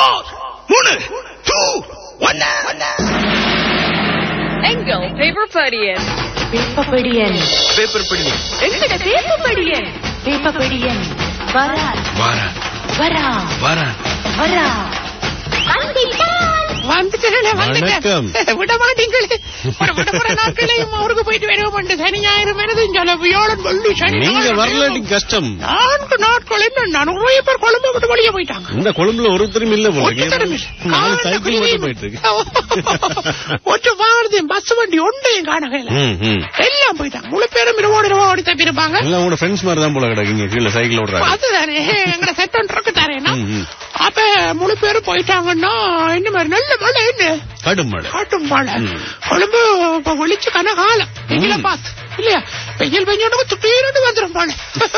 Four மூணு two ஒன்னு எங்கள் பேப்பர் படியன் வேப்பப்படியன் பேப்பர் படி எங்கட பேப்பர் படியன் வேப்பப்படியன் வரா வாரேன் வரா வாரேன் வரா வந்துட்டேன் வணக்கம். வந்துட்டேன் விட மாட்டீங்களே ஒரு விடுமுறை நாட்களையும் ஊருக்கு போயிட்டு வருவோம் சனி ஞாயிறு வருது சொல்ல வியோளன் வெள்ளி சனி நீங்க ஞாயிறு வரலாட்டி கஷ்டம் நான்கு நாட்கள் என்ன நிறைய பேர் கொழும்பு விட்டு வெளியே போயிட்டாங்க இந்த கொழும்புல ஒருத்தரும் இல்ல போல ஒருத்தரும் இல்ல. நாலு காலைல சைக்கிள் மட்டும் போயிட்டு இருக்கு ஒற்று வாங்குறது பஸ் வண்டி ஒன்றையும் காணகையில ம், ம். எல்லாம் போயிட்டாங்க முழு பேரும் இருவோடு இருவோ ஓடி தப்பியிருப்பாங்க எல்லாம் உங்களோட ஃப்ரெண்ட்ஸ் மாதிரி தான் போல கிடக்குங்க கீழே சைக்கிள் ஓடுறாங்க அதுதானே எங்கட செட் ஒன்று இருக்கு தானேன்னா ம், ம். அப்ப முழு பேரும் போயிட்டாங்கன்னா இந்த மாதிரி நல்ல மழை என்ன கடும் மழை காட்டும் மழை ம். கொழும்பு இப்ப ஒளிச்சு கனகாலம் வெயில ம். பார்த்து இல்லையா வெயில் பெஞ்சோட துப்பீரோடு வந்துடும் மழை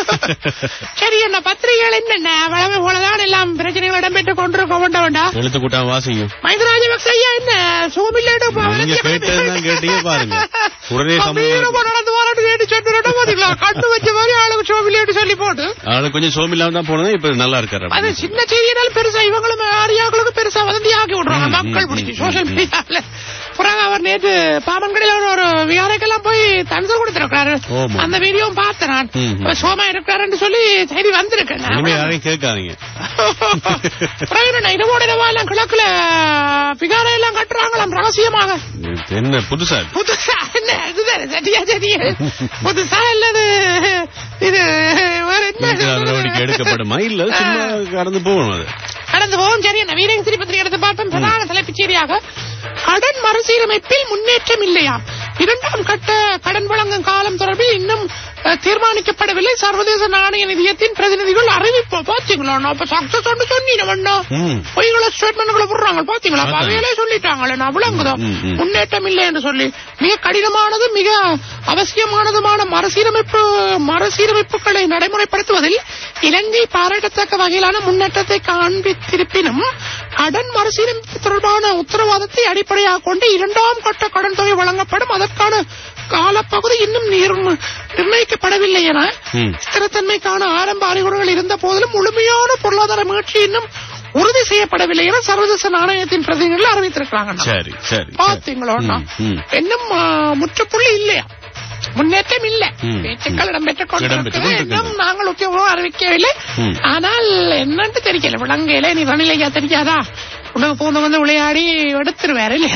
சரி என்ன பத்திரிகைகள் என்னென்ன வளமை போலதான் எல்லாம் பிரச்சனைகள் இடம்பெற்று கொண்டிருக்க வேண்டாம் எழுத்து கூட்டா வாசிங்க மைந்த ராஜபக்ச ஐயா என்ன சுகமில்லைன்னு நீங்க கேட்டதுதான் கேட்டீங்க பாருங்க உடனே சம்பவம் வீரமா நடந்து வரான்னு கேட்டு சொன்னு பாத்தீங்களா கண்ணு வச்ச மாதிரி ஆளுக்கு சுகமில்லைன்னு சொல்லி போட்டு ஆளு கொஞ்சம் சோமில்லாம தான் போனது இப்ப நல்லா இருக்காரு அது அப்படின்னு. சின்ன செய்தினாலும் பெருசா இவங்களும் ஆரியாக்களுக்கு பெருசா வதந்தி ஆக்கி விடுறாங்க ம், மக்கள் ம், பிடிச்சி ம், சோசியல் ம். மீடியால பிறகு அவர் நேற்று பாமன்கடையில ஒரு ஒரு விகாரைக்கெல்லாம் போய் தன்சல் கொடுத்திருக்காரு ஆமா. அந்த வீடியோவும் பார்த்தேன் நான் ம், ம். அவர் சோமா இருக்காருன்னு சொல்லி செய்தி வந்திருக்கேன் இனிமே யாரையும் கேட்காதீங்க பிறகு என்ன இரவோட இரவா எல்லாம் கிழக்குல விகாரை எல்லாம் கட்டுறாங்களாம் ரகசியமாக இது என்ன புதுசா இருக்கு? புதுசா என்ன இதுதானே சரியா சரியா புதுசா இல்லது இது வேற வீட்டு என்ன நடவடிக்கை எடுக்கப்படுமா இல்ல சும்மா கடந்து போகணும் அது கடந்து போகும் சரி என்ன வீரகசிரி பத்திரிகை எடுத்து பார்த்தோம் பிரதான தலைப்புச் செய்தியாக கடன் மறுசீரமைப்பில் முன்னேற்றம் இல்லையா இரண்டாம் கட்ட கடன் வழங்கும் காலம் தொடர்பில் இன்னும் அஹ், தீர்மானிக்கப்படவில்லை சர்வதேச நாணய நிதியத்தின் பிரதிநிதிகள் அறிவிப்பு பாத்தீங்களா நான் அப்ப சக்சஸ் சொன்னீங்க ம். பொய்கள ஸ்டேட்மெண்ட்களை போடுறாங்க பாத்தீங்களா அப்ப அதான். அவையிலே சொல்லிட்டாங்களே நான் விளங்குதோ ம், ம். முன்னேற்றம் இல்லை என்று சொல்லி மிக கடினமானது மிக அவசியமானதுமான மறுசீரமைப்பு மறுசீரமைப்புகளை நடைமுறைப்படுத்துவதில் இலங்கை பாராட்டத்தக்க வகையிலான முன்னேற்றத்தை காண்பித்திருப்பினும் கடன் மறுசீரமைப்பு தொடர்பான உத்தரவாதத்தை அடிப்படையாக கொண்டு இரண்டாம் கட்ட கடன் தொகை வழங்கப்படும் அதற்கான காலப்பகுதி இன்னும் நிர்- நிர்ணயிக்கப்படவில்லை என ம். ஸ்திரத்தன்மைக்கான ஆரம்ப அறிகுறிகள் இருந்த போதிலும் முழுமையான பொருளாதார மீட்சி இன்னும் உறுதி செய்யப்படவில்லை என சர்வதேச நாணயத்தின் பிரதிநிதிகள் அறிவித்திருக்கிறாங்க சரி சரி பாத்தீங்களா ம், ம். இன்னும் ஆ, முற்றுப்புள்ளி இல்லையா முன்னேற்றம் இல்ல ம், பேச்சுக்கள் ம். இடம்பெற்றுக் இடம்பெற்றுக் கொண்டிருக்கிறது கொண்டிருக்கின்றன. இன்னும் நாங்கள் உத்தியோகம் அறிவிக்கவில்லை ம். ஆனால் என்னன்னு தெரியல விலங்கையில நீ ரணிலையா தெரியாதா உனக்கு பூந்து வந்து விளையாடி எடுத்துருவாரு இல்லையா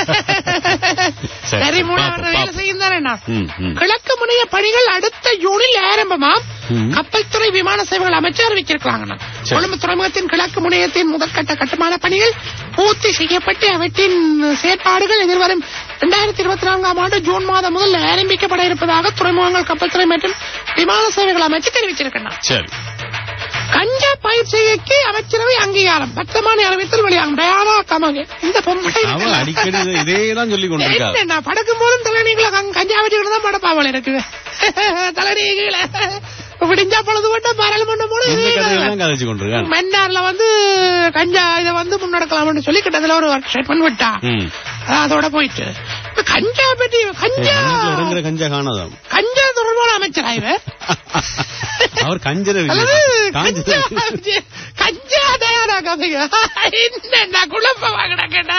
சரி, சரி மூணு பாப்போம், வேலை பாப்போம். செய்யும் தானே நான் ம், ம். கிழக்கு முனைய பணிகள் அடுத்த ஜூனில் ஆரம்பமாம் ம். கப்பல் துறை விமான சேவைகள் அமைச்சர் அறிவிச்சிருக்காங்க சரி. கொழும்பு துறைமுகத்தின் கிழக்கு முனையத்தின் முதற்கட்ட கட்டுமான பணிகள் பூர்த்தி செய்யப்பட்டு அவற்றின் செயற்பாடுகள் எதிர்வரும் இரண்டாயிரத்தி இருபத்தி நான்காம் ஆண்டு ஜூன் மாதம் முதல் ஆரம்பிக்கப்பட இருப்பதாக துறைமுகங்கள் கப்பல் துறை மற்றும் விமான சேவைகள் அமைச்சர் தெரிவிச்சிருக்கிறார் சரி கஞ்சா பயிற்சிக்கு அமைச்சரவை அங்கீகாரம் பத்தமான அறிவித்தல் வெளியாகும் டயானா கமகே இந்த பொம்பளை அவன் அடிக்கடி இதை- இதே தான் சொல்லி கொண்டிருக்கா என்ன நான் படுக்கும் போதும் தலைநீங்கள கஞ்சா வச்சுக்கிட்டு தான் படப்பாவல் இருக்கு தலைநீங்கள விடிஞ்சா பொழுது மட்டும் பாராளுமன்றம் போல இந்த கதையெல்லாம் கதைச்சு கொண்டிருக்கான் மன்னார்ல வந்து கஞ்சா இதை வந்து முன்னெடுக்கலாம்னு சொல்லி கிட்டத்துல ஒரு ஸ்டேட்மெண்ட் விட்டா ம். அதோட போயிட்டு இப்ப கஞ்சா பற்றி கஞ்சா மண்ணுக்குள்ள இறங்குற கஞ்சா காணாதாம் கஞ்சா தொடர்பான அமைச்சரா இவர் அவர் கஞ்சர அல்லது காஞ்ச கஞ்சா கஞ்சா தயாரா கதைங்க என்னடா குழப்பமா கிடக்கடா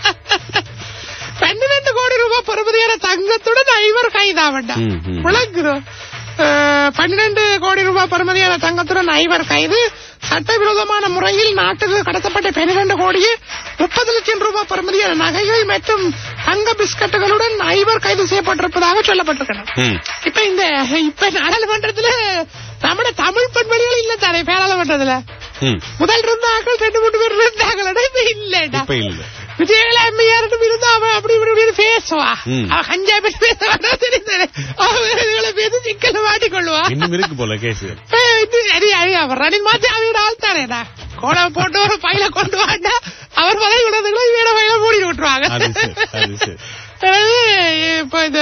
பன்னிரண்டு கோடி ரூபாய் பெறுமதியான தங்கத்துடன் ஐவர் கைதாவண்டா ம், ம். விளங்குறோம் பன்னிரண்டு கோடி ரூபாய் பெறுமதியான தங்கத்துடன் ஐவர் கைது சட்டவிரோதமான முறையில் நாட்டுக்கு கடத்தப்பட்ட பன்னிரண்டு கோடியே முப்பது லட்சம் ரூபாய் பெறுமதியான நகைகள் மற்றும் தங்க பிஸ்கட்டுகளுடன் ஐவர் கைது செய்யப்பட்டிருப்பதாக சொல்லப்பட்டிருக்கிறது ம். இப்ப இந்த இப்ப நாடாளுமன்றத்துல நம்ம தமிழ் பெண்மணிகள் இல்ல தானே பாராளுமன்றத்துல ம். முதல் இருந்த ஆக்கள் ரெண்டு மூணு பேர் இருந்தாங்களா இப்ப இல்லடா இப்ப இல்ல விஜயகலா எம்மையார்ட்டும் இருந்தா அவன் அப்படி இப்படி இப்படி பேசுவா ம். அவ கஞ்சா பேசி பேச வேண்டாம் தெரியுது அவ வேற இதுகளை பேசி சிக்கல மாட்டிக்கொள்வா இன்னும் இருக்கு போல கேஸ் ஏய், இது சரி அழி அவர் ரணில் மாத்தி அவரோட ஆள் தானேடா கோடை போட்டு ஒரு பையில கொண்டு வாண்டா அவர் பதவி விடுறதுக்குள்ள இவட பையில மூடி விட்டுருவாங்க அது சரி அது சரி அதாவது, இப்ப இந்த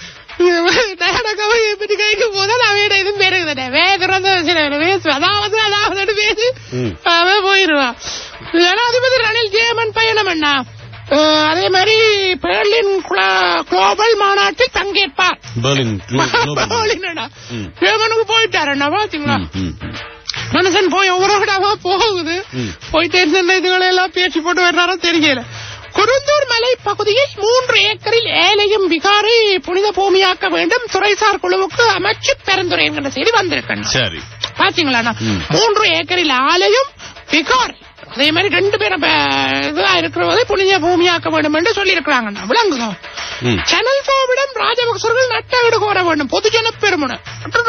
நாடகம் இப்படி கைக்கு போதா அவையோட இதுவும் பெருகுதானே வேதுறந்த சில பேசு அதாவது அதாவது பேசி ம். அவன் போயிருவான் ஜனாதிபதி ரணில் ஜெயமன் பயணம் அண்ணா அஹ், அதே மாதிரி பெர்லின் குளா- குளோபல் மாநாட்டில் பங்கேற்பார் பெர்லின் குளோ- குளோபல். பெர்லின் அண்ணா. ம். ஜெர்மனுக்கு போயிட்டாரு அண்ணா பாத்தீங்களா ம், ம், ம். மனுஷன் போய் ஒவ்வொரு விட வேகமா போகுது ம். போயிட்டு என்னென்ன இதுகளை எல்லாம் பேசி போட்டு வர்றாரோ தெரியல குருந்தூர் மலை பகுதியில் மூன்று ஏக்கரில் ஏலையும் விகாரை புனித பூமியாக்க வேண்டும் துறைசார் குழுவுக்கு அமைச்சு பெருந்துரை என்கிற செய்தி வந்திருக்கேன் சரி பாத்தீங்களா ம். மூன்று ஏக்கரில் ஆலயம் விகார் அதே மாதிரி ரெண்டு பேரும் ப- இதுவா இருக்கிறவதை புனித பூமியாக்க வேண்டும் என்று சொல்லி இருக்கிறாங்க விளங்குதோ ம். சேனல் போவிடம் ராஜபக்சர்கள் நட்ட வீடு கோர வேண்டும் பொதுஜன பெருமன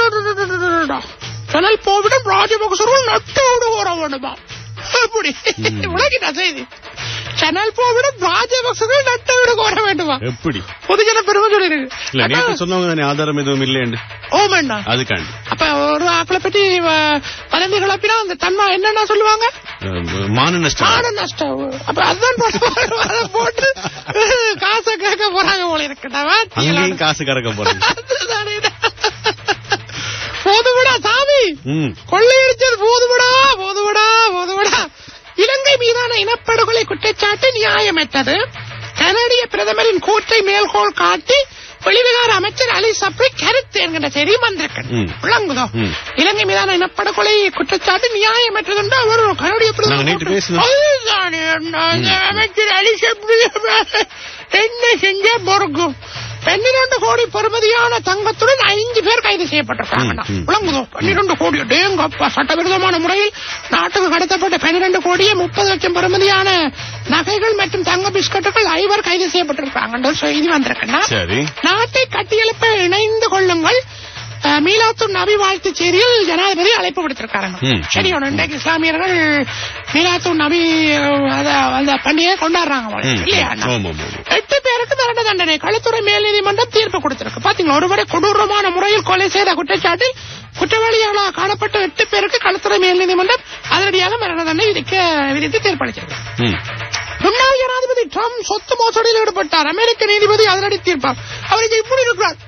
சேனல் போவிடம் ராஜபக்சர்கள் நட்ட வீடு கோர வேண்டுமா எப்படி உலகிட்ட செய்தி சேனல் போவிடம் ராஜபக்சர்கள் நட்ட வீடு கோர வேண்டுமா எப்படி பொதுஜன பெருமை இல்ல நேற்று சொல்லிருக்கு சொன்னவங்க தானே ஆதாரம் எதுவும் இல்லையண்டு ஓமண்ணா அதுக்காண்டி அப்ப ஒரு ஆக்களை பத்தி வ- வதந்தி கிளப்பினா அந்த தன்மா என்னன்னா சொல்லுவாங்க அஹ், மான நஷ்டம் மாட நஷ்டம் அப்ப அதுதான் போட்டு அதை போட்டு காசை கேட்க போறாங்க போல இருக்கட்டவா அங்கேயும் காசு கறக்க போறாங்க போதுவிடா சாமி ம் கொள்ளையடிச்சது போதுவிடா போதுவிடா போதுவிடா இலங்கை மீதான இனப்படுகொலை குற்றச்சாட்டு நியாயமற்றது கனடிய பிரதமரின் கூற்றை மேல்கோள் காட்டி வெளிவிகார அமைச்சர் அலி சப்ரி கருத்து என்கிற செய்தி வந்திருக்கிறது ம். விளங்குதோ ம். இலங்கை மீதான இனப்படுகொலை குற்றச்சாட்டு நியாயமற்றது என்று அவர் கனடிய நாங்க நேற்று பேசினோம். அதுதானே, அந்த அமைச்சர் அலி சப்ரி என்ன செஞ்ச பொறுக்கும் பன்னிரண்டு கோடி பெறுமதியான தங்கத்துடன் ஐந்து பேர் கைது செய்யப்பட்டிருக்காங்க ம், ம். விளங்குதோ பன்னிரண்டு கோடி டேங்கப்பா சட்டவிரோதமான முறையில் நாட்டுக்கு கடத்தப்பட்ட பன்னிரண்டு கோடியே முப்பது லட்சம் பெறுமதியான நகைகள் மற்றும் தங்க பிஸ்கட்டுகள் ஐவர் கைது செய்யப்பட்டிருக்காங்க செய்தி வந்திருக்கேன்னா சரி நாட்டை கட்டியெழுப்ப இணைந்து கொள்ளுங்கள் அஹ், மீலாத்துன் நபி வாழ்த்து செய்தியில் ஜனாதிபதி அழைப்பு விடுத்திருக்காங்க ம். சரி ஒண்ணு இன்றைக்கு இஸ்லாமியர்கள் மீலாத்துன் நபி அஹ், அத- அந்த பண்டிகையை கொண்டாடுறாங்க போல. ம், இல்லையா ம். ஆமா, ஆமா, ஆமா. எட்டு பேருக்கு மரண தண்டனை களத்துறை மேல் நீதிமன்றம் தீர்ப்பு கொடுத்திருக்கு பாத்தீங்களா ஒருவரை கொடூரமான முறையில் கொலை செய்த குற்றச்சாட்டில் குற்றவாளிகளாக காணப்பட்ட எட்டு பேருக்கு களத்துறை மேல் நீதிமன்றம் அதிரடியாக மரண தண்டனை விதிக்க விதித்து தீர்ப்பளிச்சிருக்கு ம் முன்னாள் ஜனாதிபதி ட்ரம்ப் சொத்து மோசடியில் ஈடுபட்டார் அமெரிக்க நீதிபதி அதிரடி தீர்ப்பார் அவருக்கு இப்படி இருக்கிறார்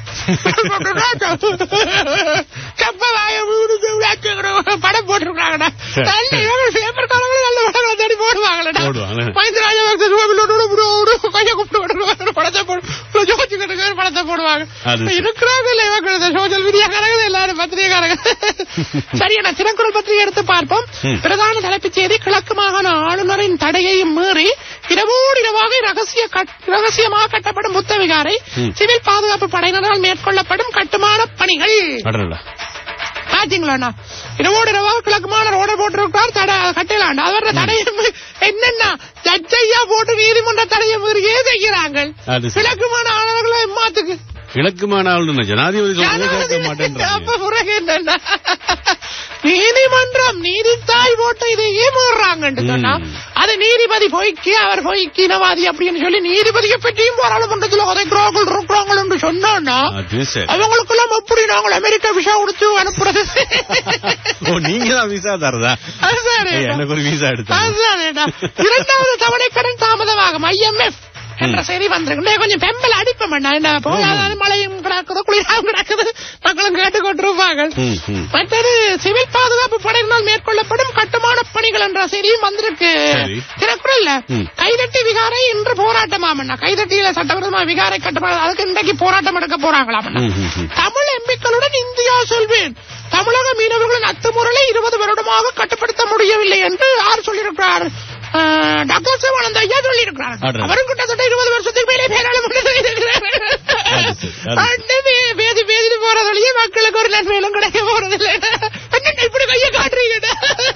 கப்ப வாய வீடு விளையாட்டுங்கிற படம் போட்டிருக்காங்கடா நல்ல இவங்க பேப்பர்காரங்களும் நல்ல படங்களை தேடி போடுவாங்களடா போடுவாங்க. மஹிந்த ராஜபக்ச சுவாமிகளோட ஒரு ஒரு கையை கூப்பிட்டு விடுவாங்க படத்தை போடு ஜோதிச்சு கிட்ட படத்தை போடுவாங்க அது சரி. இருக்கிறாங்க இல்ல இவங்க இந்த சோசியல் மீடியாக்காரங்க எல்லாரும் பத்திரிகைக்காரங்க சரி நான் திருக்குறள் பத்திரிகை எடுத்து பார்ப்போம் ம். பிரதான தலைப்புச் செய்தி கிழக்கு மாகாண ஆளுநரின் தடையையும் மீறி இரவோடு இரவாக ரகசிய கட்- ரகசியமாக கட்டப்படும் புத்தவிகாரை ம். சிவில் பாதுகாப்பு படையினரால் மேற்கொள்ளப்படும் கட்டுமான பணிகள் அடடா பாத்தீங்களாண்ணா இரவோடு இரவாக கிழக்குமான ரோட போட்டிருக்கார் தடை கட்டலாண்டா அவர தடையை மீ- என்னன்னா ஜட்ஜையா போட்டு நீதிமன்ற தடையை மீறியே செய்கிறாங்க அது சரி. கிழக்குமான ஆளுநர்களை எம்மாத்துக்கு இலக்குமான ஆளுநர் ஜனாதிபதி சொல்றதை கேட்க மாட்டேன்றாங்க அப்ப பிறகு என்னன்னா நீதிமன்றம் நீதித்தாய் போட்டு இதையே மீறாங்கன்னு சொன்னா ம். அது நீதிபதி பொய்க்கு அவர் பொய்க்கு இனவாதி அப்படின்னு சொல்லி நீதிபதியை பற்றியும் பாராளுமன்றத்தில் உதைக்கிறார்கள் இருக்கிறாங்கள் என்று சொன்னோன்னா அது சரி அவங்களுக்கெல்லாம் எப்படி நாங்கள் அமெரிக்கா விஷா கொடுத்து அனுப்புறது ஓ நீங்க தான் விசா தரதா அதுதானே. ஏய், எனக்கு ஒரு விசா எடுத்தாங்க அதுதானேடா. இரண்டாவது தவணை கடன் தாமதமாகும் ஐஎம்எஃப் என்ற செய்தி வந்திருக்கு டேய், கொஞ்சம் பெம்பல் அடிப்போம் என்ன போகாத மழையும் கிடக்குது குளிராவும் கிடக்குது மக்களும் கேட்டுக் கொண்டிருப்பாங்க ம், ம். மற்றது சிவில் பாதுகாப்பு படையினால் மேற்கொள்ளப்படும் கட்டுமான பணிகள் என்ற செய்தியும் வந்திருக்கு சரி. திருக்குறள்ல ம். கைதட்டி விகாரை இன்று போராட்டமாமண்ணா கைதட்டியில சட்டவிரோதமா விகாரை கட்டுமான அதுக்கு இன்றைக்கு போராட்டம் எடுக்க போறாங்களாமண்ணா ம், ம், ம். தமிழ் எம்பிக்களுடன் இந்தியா சொல்வேன் தமிழக மீனவர்களின் அத்துமுறையை இருபது வருடமாக கட்டுப்படுத்த முடியவில்லை என்று யார் சொல்லியிருக்கிறார் அஹ், டாக்டர் சிவானந்த ஐயா சொல்லியிருக்கிறார் அடடா. அவரும் கிட்டத்தட்ட இருபது வருஷத்துக்கு மேலே பேராளுமன்றத்தில் இருக்கிறார். அது சரி, அது சரி. அண்ணே, வே- வேதி வேதி போறதுலயே மக்களுக்கு ஒரு நன்மையிலும் கிடைக்க போறது இல்லை என்ன இப்படி கையை காட்டுறீங்கடா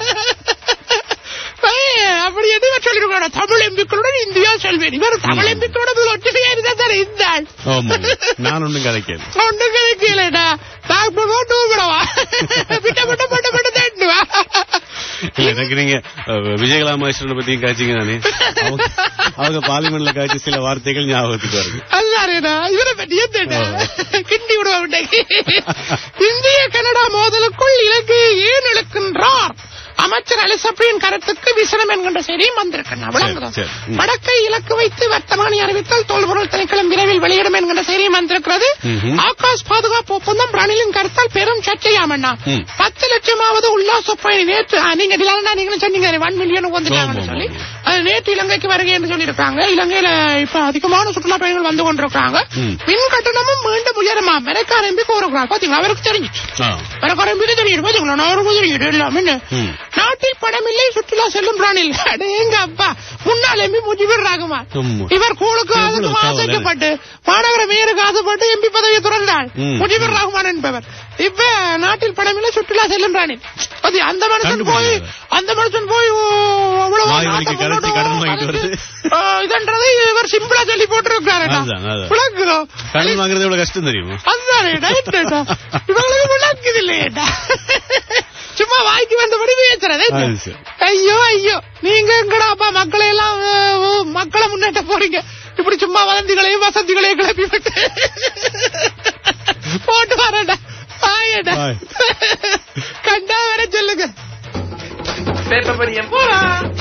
ஏய், அப்படி எதுவும் சொல்லிருக்காங்க தமிழ் எம்பிக்களுடன் இந்தியா செல்வேன் இவர் தமிழ் எம்பிக்களோட ஒற்றுமையா இருந்தா தானே இருந்தாள் ஆமா நான் ஒண்ணும் கதைக்கல ஒண்ணு கிடைக்கலடா டாக்டர் போட்டு விடவா விட்ட விட்ட போட்டு போட்டு தேண்டுவா இல்ல, எனக்கு நீங்க அஹ், விஜயகலாமேஸ்வரனை பத்தியும் காய்ச்சிங்க தானே அவங்க- அவங்க பார்லிமெண்ட்ல காய்ச்சி சில வார்த்தைகள் ஞாபகத்துக்கு வருது அதுதானேடா இவரை பற்றியே தேட கிண்டி விடுவா விட்டேன் இந்திய கனடா மோதலுக்குள் இலங்கையை ஏன் இழுக்கின்றார் அமைச்சர் அலிசப்ரியின் கருத்துக்கு விசனம் என்கின்ற செய்தியும் வந்திருக்கேன் விளங்குதோ சரி, ம். வடக்கை இலக்கு வைத்து வர்த்தமானி அறிவித்தால் தோல்பொருள் திணைக்களம் விரைவில் வெளியிடும் என்கின்ற செய்தியும் வந்திருக்கிறது ம்ஹும். ஆகாஷ் பாதுகாப்பு ஒப்பந்தம் ரணிலின் கருத்தால் பெரும் சர்ச்சையாமண்ணா ம். பத்து லட்சமாவது உல்லாச பயணி நேற்று ஆ, நீங்க டிலானா நீங்களும் சொன்னீங்க ஒன் மில்லியன் வந்துட்டாங்கன்னு ஆமா, சொல்லி ஆமா. அது நேற்று இலங்கைக்கு வருகை என்று சொல்லியிருக்காங்க இலங்கையில இப்ப அதிகமான சுற்றுலா பயணிகள் வந்து கொண்டிருக்காங்க ம். மின் கட்டணமும் மீண்டும் உயருமா மெரக்கார எம்பி கூறுகிறார் பாத்தீங்களா அவருக்கு தெரிஞ்சிச்சு ஆ. மெரக்கார எம்பிக்கு தெரியும் பாத்தீங்களா நான் தெரியும் எல்லாமே ம். நாடு நாட்டில் பணம் இல்லை சுற்றுலா செல்லும் பிராணில் அடேங்க அப்பா முன்னாள் எம்பி முஜிபுர் ரஹ்மான் ஆமா. இவர் கூழுக்கு எவ்வளவு அதுக்கு கவலை. ஆசைக்கப்பட்டு மாநகர மேயருக்கு ஆசைப்பட்டு எம்பி பதவியை துறந்தாள் ம். முஜிபுர் ரஹ்மான் என்பவர் இப்ப நாட்டில் பணம் இல்லை சுற்றுலா செல்லும் பிராணி அது அந்த மனுஷன் போய் கண்டுபிடிக்கல. அந்த மனுஷன் போய் ஓ, அவ்வளவு வாய் வலிக்கு நாட்டை கரைச்சி முன்னோட்டு கடன் வாங்கிட்டு கரைச்சி, வருது. ஆ, இதன்றதை இவர் சிம்பிளா சொல்லி போட்டிருக்காரு அதுதான், அதுதான். விளக்குதோ கடன் வாங்குறது எவ்வளவு கஷ்டம் தெரியுமா அதுதானே ரைட் ரைட்டா இவங்களுக்கு விளக்குது இல்லையேடா சும்மா வாய்க்கு வந்தபடி பேசுறதே அது சரி. ஐயோ ஐயோ நீங்க எங்கடா அப்பா மக்களை எல்லாம் அஹ், மக்களை முன்னேற்ற போறீங்க இப்படி சும்மா வதந்திகளையும் வசதிகளையும் கிளப்பி விட்டு போட்டு வரடா ஆயடா Bye. கண்டா வர சொல்லுங்க பேப்பர் படியம் போலாம்